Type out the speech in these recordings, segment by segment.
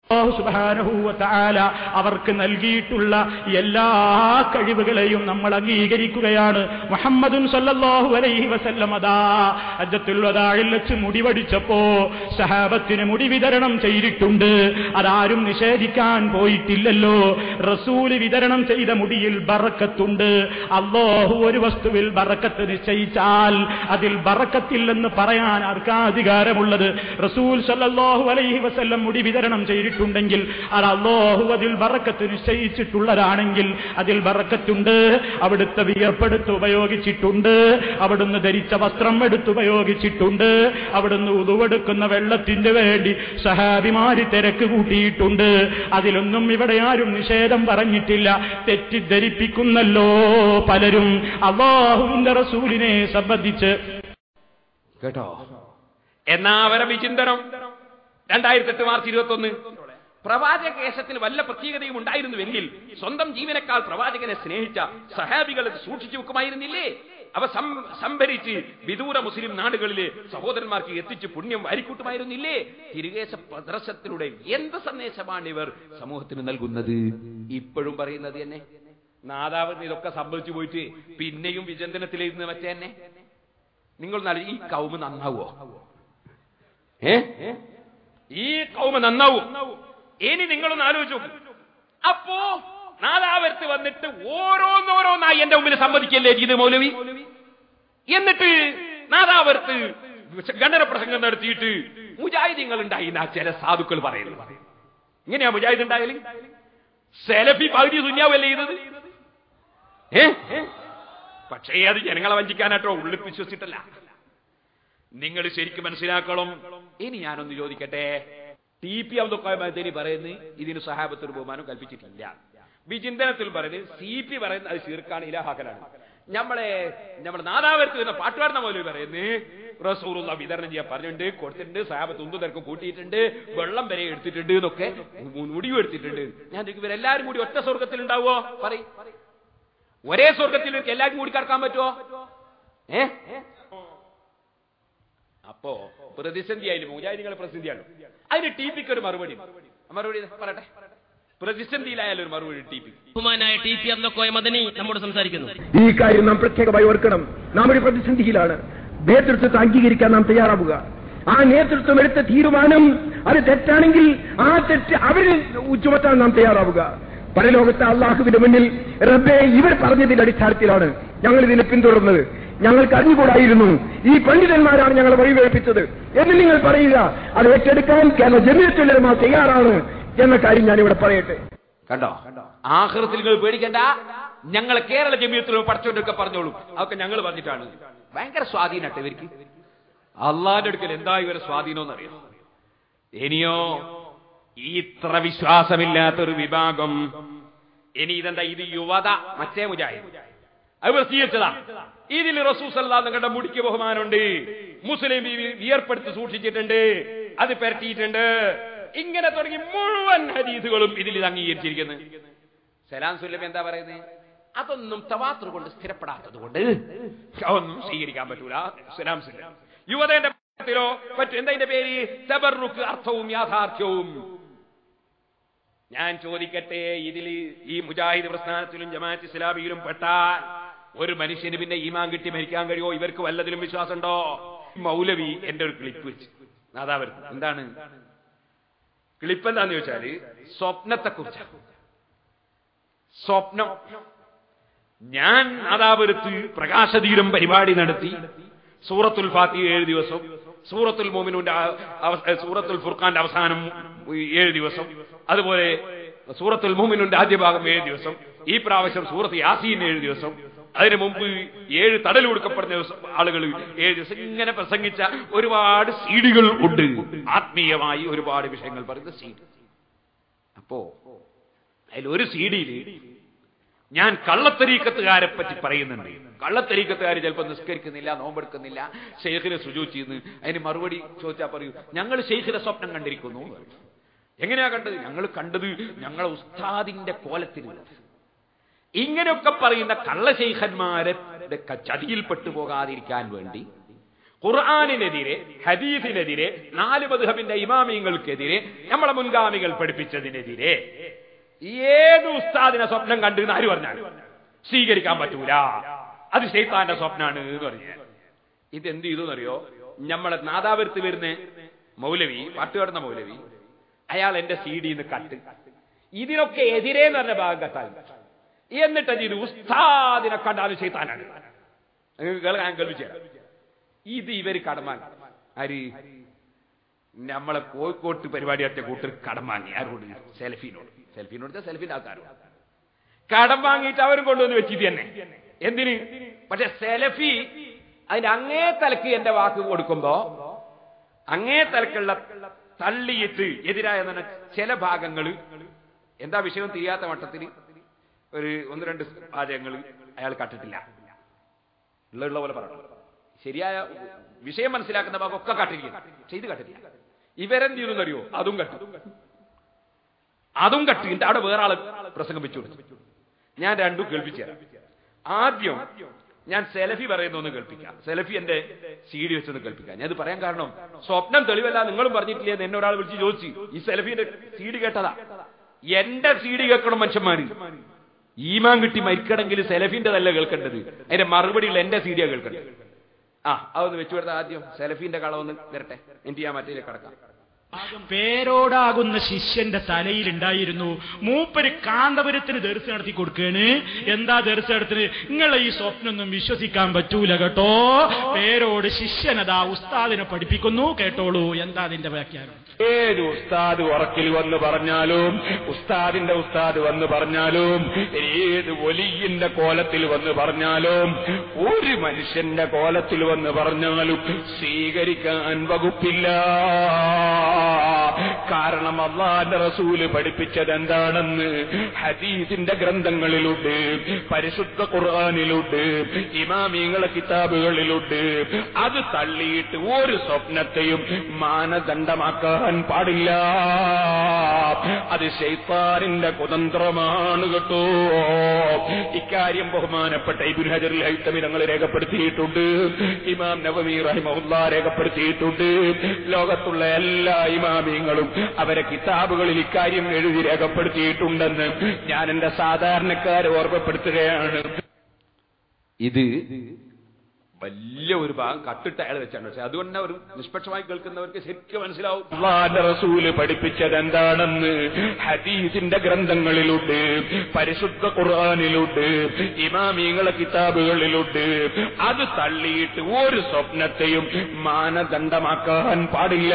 അല്ലാഹു സുബ്ഹാനഹു വ തആല അവർക്ക് നൽകിയിട്ടുള്ള എല്ലാ കഴിവുകളെയും നമ്മൾ അംഗീകരിക്കുകയാണ് മുഹമ്മദുൻ സല്ലല്ലാഹു അലൈഹി വസല്ലം അതാ ഹജ്ജത്തുൽ വദാഇൽ വെച്ച് മുടി വടിച്ചപ്പോ സഹാബത്തിന് മുടി വിതരണം ചെയ്തിട്ടുണ്ട് അതാരും നിഷേധിക്കാൻ പോയിട്ടില്ലല്ലോ റസൂല് വിതരണം ചെയ്ത മുടിയിൽ ബറക്കത്തുണ്ട് അല്ലാഹു ഒരു വസ്തുവിൽ ബറക്കത്ത് നിശ്ചയിച്ചാൽ അതിൽ ബറക്കത്തില്ലെന്ന് പറയാൻ ആർക്കാ അധികാരമുള്ളത് റസൂൽ സല്ലല്ലാഹു അലൈഹി വസല്ലം മുടി വിതരണം ചെയ്തിട്ടുണ്ട് ചെയ്തിട്ടുണ്ടെങ്കിൽ അത് അള്ളാഹു അതിൽ ബറക്കത്ത് നിശ്ചയിച്ചിട്ടുള്ളതാണെങ്കിൽ അതിൽ ബറക്കത്തുണ്ട് അവിടുത്തെ വിയർപ്പെടുത്ത് ഉപയോഗിച്ചിട്ടുണ്ട് അവിടുന്ന് ധരിച്ച വസ്ത്രം എടുത്തുപയോഗിച്ചിട്ടുണ്ട് അവിടുന്ന് ഉതുവെടുക്കുന്ന വെള്ളത്തിന് വേണ്ടി സഹാബിമാരി തിരക്ക് കൂട്ടിയിട്ടുണ്ട് അതിലൊന്നും ഇവിടെ ആരും നിഷേധം പറഞ്ഞിട്ടില്ല തെറ്റിദ്ധരിപ്പിക്കുന്നല്ലോ പലരും അള്ളാഹുവിന്റെ റസൂലിനെ സംബന്ധിച്ച് കേട്ടോ എന്നാ അവരെ വിചിന്തനം രണ്ടായിരത്തി എട്ട് മാർച്ച് ഇരുപത്തി ഒന്ന് പ്രവാചക കേശത്തിന് വല്ല പ്രത്യേകതയും ഉണ്ടായിരുന്നുവെങ്കിൽ സ്വന്തം ജീവനക്കാൾ പ്രവാചകനെ സ്നേഹിച്ച സഹാബികൾ ഇത് സൂക്ഷിച്ചു വെക്കുമായിരുന്നില്ലേ അവ സം- സംഭരിച്ച് വിദൂര മുസ്ലിം നാടുകളിലെ സഹോദരന്മാർക്ക് എത്തിച്ച് പുണ്യം വാരിക്കൂട്ടുമായിരുന്നില്ലേ തിരുകേശ പ്രദർശനത്തിലൂടെ എന്ത് സന്ദേശമാണ് ഇവർ സമൂഹത്തിന് നൽകുന്നത് ഇപ്പോഴും പറയുന്നത് തന്നെ നാദാവിന് ഇതൊക്കെ സംഭവിച്ചു പോയിട്ട് പിന്നെയും വിചിന്തനത്തിലിരുന്ന് മറ്റേ തന്നെ നിങ്ങൾ നാളെ ഈ കൗമ് നന്നാവോ ഏ ഈ കൗമ നന്നാവും ഇനി നിങ്ങളൊന്ന് ആലോചിച്ചു അപ്പോ നാദാവരത്ത് വന്നിട്ട് ഓരോന്നോരോന്നായി എന്റെ മുമ്പിൽ സമ്മതിക്കല്ലേ ചെയ്ത് മൗലവി എന്നിട്ട് നാദാവരത്ത് ഖണ്ഡന പ്രസംഗം നടത്തിയിട്ട് മുജാഹിദീങ്ങൾ ഉണ്ടായി എന്നാ ചില സാധുക്കൾ പറയുന്നു ഇങ്ങനെയാ മുജാഹിദ് ഉണ്ടായാല് സെലഫി പകുതി ദുന്യാവല്ലേ ചെയ്തത് ഏ പക്ഷേ അത് ജനങ്ങളെ വഞ്ചിക്കാനാട്ടോ ഉള്ളിൽ വിശ്വസിച്ചിട്ടല്ല നിങ്ങൾ ശരിക്കും മനസ്സിലാക്കണം ഇനി ഞാനൊന്ന് ചോദിക്കട്ടെ ടി പി അബ്ദുൽ പറയുന്നത് ഇതിന് സഹാബത്തിന് ബഹുമാനം കൽപ്പിച്ചിട്ടില്ല വിചിന്തനത്തിൽ പറയുന്നത് സി പി പറയുന്നത് അത് ശീർക്കാണ് ഇലാഹാക്കലാണ് നമ്മളെ നമ്മുടെ നാദാവരത്ത് വരുന്ന പാട്ടുപാടുന്ന പോലെ പറയുന്നത് റസൂറുള്ള വിതരണം ചെയ്യാൻ പറഞ്ഞിട്ടുണ്ട് കൊടുത്തിട്ടുണ്ട് സഹാബത്ത് ഒന്നും തിരക്കും കൂട്ടിയിട്ടുണ്ട് വെള്ളം വരെ എടുത്തിട്ടുണ്ട് എന്നൊക്കെ മുടിയും എടുത്തിട്ടുണ്ട് ഞാൻ ചോദിക്കും, ഇവരെല്ലാരും കൂടി ഒറ്റ സ്വർഗത്തിൽ ഉണ്ടാവോ പറയും ഒരേ സ്വർഗത്തിൽ ഇവർക്ക് എല്ലാവർക്കും കൂടി കടക്കാൻ പറ്റുമോ ഏ അപ്പോ പ്രതിസന്ധി ആയാലും മുജാഹിദികളെ പ്രതിസന്ധിയാണ് അതിന് ടി പിക്ക് ഒരു മറുപടി മറുപടി പറയട്ടെ പ്രതിസന്ധിയിലായാലും ഒരു മറുപടി ടി പി ബഹുമാനായ ടി പി അബ്ദുക്കോയ മദനി നമ്മോട് സംസാരിക്കുന്നു ഈ കാര്യം നാം പ്രത്യേകമായി ഓർക്കണം നാം ഒരു പ്രതിസന്ധിയിലാണ് നേതൃത്വത്തെ അംഗീകരിക്കാൻ നാം തയ്യാറാവുക ആ നേതൃത്വം എടുത്ത തീരുമാനം അത് തെറ്റാണെങ്കിൽ ആ തെറ്റ് അവരിൽ ചുമത്താൻ നാം തയ്യാറാവുക പരലോകത്തെ അള്ളാഹുവിന്റെ മുന്നിൽ റബ്ബെ ഇവർ പറഞ്ഞതിന്റെ അടിസ്ഥാനത്തിലാണ് ഞങ്ങൾ ഇതിനെ പിന്തുടർന്നത് ഞങ്ങൾക്ക് അറിഞ്ഞുകൂടായിരുന്നു ഈ പണ്ഡിതന്മാരാണ് ഞങ്ങൾ വഴിവേൽപ്പിച്ചത് എന്ന് നിങ്ങൾ പറയുക അത് ഏറ്റെടുക്കാൻ കേരള ജമീയത്തുലമ തയ്യാറാണ് എന്ന കാര്യം ഞാൻ ഇവിടെ പറയട്ടെ കണ്ടോ ആഹൃത്തിൽ നിങ്ങൾ പേടിക്കണ്ട ഞങ്ങളെ കേരള ജമീയത്തിലും പഠിച്ചോണ്ടൊക്കെ പറഞ്ഞോളൂ അതൊക്കെ ഞങ്ങൾ പറഞ്ഞിട്ടാണ് ഭയങ്കര സ്വാധീനട്ടെ ഇവർക്ക് അള്ളാന്റെ അടുക്കൽ എന്താ ഇവരെ സ്വാധീനം എന്നറിയോ ഇനിയോ ഇത്ര വിശ്വാസമില്ലാത്ത ഒരു വിഭാഗം ഇനി ഇതെന്താ ഇത് യുവത മറ്റേ മുജാഹിദ് അത് പ്രസിദ്ധീകരിച്ചതാ ഇതിൽ റസൂസല്ലാ നിങ്ങളുടെ മുടിക്ക് ബഹുമാനമുണ്ട് മുസ്ലിം ബീവി വിയർപ്പെടുത്തി സൂക്ഷിച്ചിട്ടുണ്ട് അത് പരത്തിയിട്ടുണ്ട് ഇങ്ങനെ തുടങ്ങി മുഴുവൻ ഹദീസുകളും ഇതിൽ ഇത് അംഗീകരിച്ചിരിക്കുന്നു സലാം സുല്ലം എന്താ പറയുന്നത് അതൊന്നും തവാത്ര കൊണ്ട് സ്ഥിരപ്പെടാത്തത് കൊണ്ട് ഒന്നും സ്വീകരിക്കാൻ പറ്റൂല സലാം സുല്ലം യുവതയുടെ ത്തിലോ മറ്റു എന്താ ഇതിന്റെ പേര് തബറുക്ക് അർത്ഥവും യാഥാർത്ഥ്യവും ഞാൻ ചോദിക്കട്ടെ ഇതിൽ ഈ മുജാഹിദ് പ്രസ്ഥാനത്തിലും ജമാഅത്ത് ഇസ്ലാമിയിലും പെട്ടാൽ ഒരു മനുഷ്യന് പിന്നെ ഈമാൻ കിട്ടി മരിക്കാൻ കഴിയോ ഇവർക്ക് വല്ലതിലും വിശ്വാസമുണ്ടോ മൗലവി എന്റെ ഒരു ക്ലിപ്പ് വെച്ച് അതാ വരുന്നത് എന്താണ് ക്ലിപ്പ് എന്താന്ന് ചോദിച്ചാല് സ്വപ്നത്തെ കുറിച്ച് സ്വപ്നം ഞാൻ നാദാപുരത്ത് പ്രകാശതീരം പരിപാടി നടത്തി സൂറത്തുൽ ഫാത്തി ഏഴ് ദിവസം സൂറത്തുൽ മോമിനുന്റെ ആ- അവ- സൂറത്തുൽ ഫുർഖാന്റെ അവസാനം ഏഴ് ദിവസം അതുപോലെ സൂറത്തുൽ മോമിനുന്റെ ആദ്യ ഭാഗം ഏഴ് ദിവസം ഈ പ്രാവശ്യം സൂറത്ത് യാസീൻ ഏഴ് ദിവസം അതിനു മുമ്പ് ഏഴ് തടൽ കൊടുക്കപ്പെടുന്ന ദിവസം ആളുകൾ ഏഴ് ദിവസം ഇങ്ങനെ പ്രസംഗിച്ച ഒരുപാട് സീഡുകൾ ഉണ്ട് ആത്മീയമായി ഒരുപാട് വിഷയങ്ങൾ പറയുന്ന സീഡ് അപ്പോ അതിൽ ഒരു സീഡിയിൽ ഞാൻ കള്ളത്തരീക്കത്തുകാരെ പറ്റി പറയുന്നുണ്ട് കള്ളത്തരീക്കത്തുകാർ ചിലപ്പോൾ നിസ്കരിക്കുന്നില്ല നോമ്പെടുക്കുന്നില്ല ഷെയ്ഖിനെ സുജു ചെയ്യുന്നു അതിന് മറുപടി ചോദിച്ചാൽ പറയൂ ഞങ്ങൾ ഷെയ്ഖിന്റെ സ്വപ്നം കണ്ടിരിക്കുന്നു എന്ന് പറയും. എങ്ങനെയാ കണ്ടത് ഞങ്ങൾ കണ്ടത് ഞങ്ങളെ ഉസ്താദിന്റെ കോലത്തിലുള്ളത് ഇങ്ങനെയൊക്കെ പറയുന്ന കള്ളശൈഖന്മാരെ ചതിയിൽപ്പെട്ടു പോകാതിരിക്കാൻ വേണ്ടി ഖുർആാനിനെതിരെ ഹദീസിനെതിരെ നാല് മധുഹബിന്റെ ഇമാമിയങ്ങൾക്കെതിരെ നമ്മളെ മുൻഗാമികൾ പഠിപ്പിച്ചതിനെതിരെ ഏത് ഉസ്താദിനെ സ്വപ്നം കണ്ടു എന്ന് ആര് പറഞ്ഞാൽ സ്വീകരിക്കാൻ പറ്റൂല അത് ശൈത്താന്റെ സ്വപ്നാണ് എന്ന് പറഞ്ഞു ഇതെന്ത് ചെയ്തു എന്നറിയോ നമ്മളെ നാദാപുരത്ത് വരുന്ന മൗലവി പാട്ടുകാടുന്ന മൗലവി അയാൾ എന്റെ സി ഡിന്ന് കട്ട് ഇതിനൊക്കെ എതിരെ എന്ന് പറഞ്ഞ ഭാഗം കട്ടായി എന്നിട്ട് ഇത് ഉസ്താദിനെ കണ്ടാലും ശൈത്താനാണ് നിങ്ങൾക്ക് കേൾക്കാൻ കേൾപ്പിച്ചു ഇത് ഇവര് കടം വാങ്ങി ആര് നമ്മളെ കോഴിക്കോട്ട് പരിപാടി നടത്തിയ കൂട്ടർ കടം വാങ്ങി ആരോട് സെൽഫിനോട് സെൽഫിനോട് സെൽഫിന്റെ ആൾക്കാരോട് കടം വാങ്ങിയിട്ട് അവരും കൊണ്ടുവന്ന് വെച്ചിത് തന്നെ എന്തിന് പക്ഷെ സെലഫി അതിന്റെ അങ്ങേ തലക്ക് എന്റെ വാക്ക് കൊടുക്കുമ്പോ അങ്ങേ തലക്കുള്ള തള്ളിയിട്ട് എതിരായ എന്ന് പറഞ്ഞ ചില ഭാഗങ്ങൾ എന്താ വിഷയം തിരിയാത്ത മട്ടത്തിൽ ഒരു ഒന്ന് രണ്ട് വാചകങ്ങൾ അയാൾ കട്ടിട്ടില്ല ഉള്ള ഉള്ള പോലെ പറഞ്ഞു ശരിയായ വിഷയം മനസ്സിലാക്കുന്ന ഭാഗമൊക്കെ കട്ടിരിക്കും ചെയ്ത് കട്ടില്ല ഇവരെന്ത് ചെയ്യുന്നു അറിയോ അതും കട്ടു അതും കട്ടിട്ട് അവിടെ വേറെ ആള് പ്രസംഗം വെച്ചു കൊടുത്തു ഞാൻ രണ്ടും കേൾപ്പിച്ചു തരാം ആദ്യം ഞാൻ സെലഫി പറയുന്നൊന്ന് കേൾപ്പിക്കാം സെലഫി എന്റെ സി ഡി വെച്ചൊന്ന് കേൾപ്പിക്കാം ഞാൻ ഇത് പറയാൻ കാരണം സ്വപ്നം തെളിവല്ല നിങ്ങളും പറഞ്ഞിട്ടില്ലേ എന്ന് എന്നെ ഒരാൾ വിളിച്ച് ചോദിച്ചു ഈ സെലഫിന്റെ സി ഡി കേട്ടതാ എന്റെ സി ഡി കേൾക്കണം മനുഷ്യന്മാര് ഈമാൻ കിട്ടി മരിക്കണമെങ്കിൽ സെലഫിന്റെതല്ല കേൾക്കേണ്ടത് അതിന്റെ മറുപടിയിൽ എന്റെ സി ഡിയാ കേൾക്കേണ്ടത് ആ അതൊന്ന് വെച്ചു കൊടുത്ത ആദ്യം സെലഫിന്റെ കളവൊന്ന് വരട്ടെ എനിക്ക് ഞാൻ മറ്റേ കിടക്കാം പേരോടാകുന്ന ശിഷ്യന്റെ തലയിലുണ്ടായിരുന്നു മൂപ്പര് കാന്തപുരത്തിന് ദർശനം നടത്തി കൊടുക്കുകയാണ് എന്താ ദർശനം നടത്തിന് നിങ്ങളെ ഈ സ്വപ്നമൊന്നും വിശ്വസിക്കാൻ പറ്റൂല കേട്ടോ പേരോട് ശിഷ്യനതാ ഉസ്താദിനെ പഠിപ്പിക്കുന്നു കേട്ടോളൂ എന്താ അതിന്റെ വ്യാഖ്യാനം ഏത് ഉസ്താദ് ഉറക്കിൽ വന്ന് പറഞ്ഞാലും ഉസ്താദിന്റെ ഉസ്താദ് വന്ന് പറഞ്ഞാലും ഏത് ഒലിയിന്റെ കോലത്തിൽ വന്ന് പറഞ്ഞാലും ഒരു മനുഷ്യന്റെ കോലത്തിൽ വന്ന് പറഞ്ഞാലും സ്വീകരിക്കാൻ വകുപ്പില്ല കാരണം അള്ളാന്റെ റസൂല് പഠിപ്പിച്ചത് എന്താണെന്ന് ഹദീസിന്റെ ഗ്രന്ഥങ്ങളിലുണ്ട് പരിശുദ്ധ ഖുർആാനിലുണ്ട് ഇമാമിങ്ങളെ കിതാബുകളിലുണ്ട് അത് തള്ളിയിട്ട് ഒരു സ്വപ്നത്തെയും മാനദണ്ഡമാക്കാൻ പാടില്ല അത് ശൈത്താനിന്റെ കുതന്ത്രമാണ് കേട്ടോ ഇക്കാര്യം ബഹുമാനപ്പെട്ട ഇബുൽ ഹജറുൽ ഹൈത്തമി തങ്ങൾ രേഖപ്പെടുത്തിയിട്ടുണ്ട് ഇമാം നവമി റഹിമഹുല്ല രേഖപ്പെടുത്തിയിട്ടുണ്ട് ലോകത്തുള്ള എല്ലാ ഇമാമിങ്ങളും അവരെ കിതാബുകളിൽ ഇക്കാര്യം എഴുതി രേഖപ്പെടുത്തിയിട്ടുണ്ടെന്ന് ഞാൻ എന്റെ സാധാരണക്കാരെ ഓർമ്മപ്പെടുത്തുകയാണ് ഇത് വലിയ ഒരു ഭാഗം കട്ടിട്ട് അയാൾ വെച്ചാണ് പക്ഷെ അതുകൊണ്ട് ഒരു നിഷ്പക്ഷമായി കേൾക്കുന്നവർക്ക് ശരിക്കും മനസ്സിലാവും അള്ളാന്റെ റസൂല് പഠിപ്പിച്ചത് എന്താണെന്ന് ഹദീസിന്റെ ഗ്രന്ഥങ്ങളിലുണ്ട് പരിശുദ്ധ ഖുർആാനിലുണ്ട് ഇമാമിങ്ങളെ കിതാബുകളിലുണ്ട് അത് തള്ളിയിട്ട് ഒരു സ്വപ്നത്തെയും മാനദണ്ഡമാക്കാൻ പാടില്ല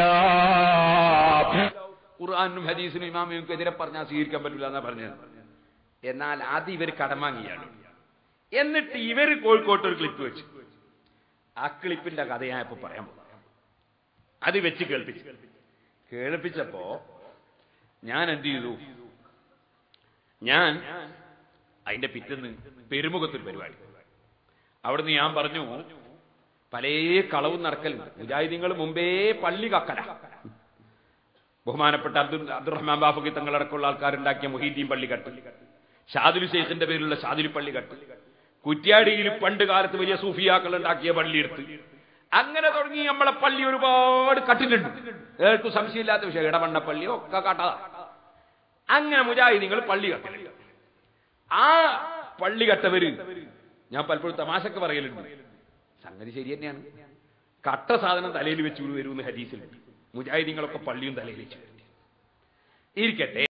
ഖുർആാനും ഹദീസിനും ഇമാമിനും എതിരെ പറഞ്ഞാൽ സ്വീകരിക്കാൻ പറ്റില്ല എന്നാ പറഞ്ഞത് എന്നാൽ അത് ഇവർ കടം വാങ്ങിയാണ് എന്നിട്ട് ഇവര് കോഴിക്കോട്ട് ഒരു ക്ലിപ്പ് വെച്ചു ആ ക്ലിപ്പിന്റെ കഥ ഞാൻ ഇപ്പൊ പറയാൻ പോകാം അത് വെച്ച് കേൾപ്പിച്ചു കേൾപ്പിച്ചപ്പോ ഞാൻ എന്ത് ചെയ്തു ഞാൻ അതിന്റെ പിറ്റന്ന് പെരുമുഖത്തൊരു പരിപാടി അവിടുന്ന് ഞാൻ പറഞ്ഞു പല കളവും നടക്കലുണ്ട് മുജാഹിദീങ്ങൾ മുമ്പേ പള്ളി കക്കല ബഹുമാനപ്പെട്ട അബ്ദുൽ അബ്ദുറഹ്മാൻ ബാഫുഖി തങ്ങളടക്കമുള്ള ആൾക്കാരുണ്ടാക്കിയ മൊഹീദ്ദീൻ പള്ളിക്കട്ട് ഷാദുൽ ശേഖിന്റെ പേരിലുള്ള ഷാദുൽ പള്ളിക്കട്ട് കുറ്റ്യാടിയിൽ പണ്ട് കാലത്ത് വലിയ സൂഫിയാക്കൾ ഉണ്ടാക്കിയ പള്ളിയെടുത്ത് അങ്ങനെ തുടങ്ങി നമ്മളെ പള്ളി ഒരുപാട് കട്ടിലുണ്ട് ഏർക്കും സംശയമില്ലാത്ത വിഷയം ഇടമണ്ണപ്പള്ളി ഒക്കെ കാട്ടതാ അങ്ങനെ മുജാഹിദീങ്ങൾ പള്ളി കട്ടലുണ്ട് ആ പള്ളി കട്ടവര് ഞാൻ പലപ്പോഴും തമാശക്ക് പറയലുണ്ട് സംഗതി ശരി തന്നെയാണ് കട്ട സാധനം തലയിൽ വെച്ച് വരുമെന്ന് ഹദീസിലുണ്ട് മുജാഹിദീങ്ങളൊക്കെ പള്ളിയും തലയിൽ വെച്ച് ഇരിക്കട്ടെ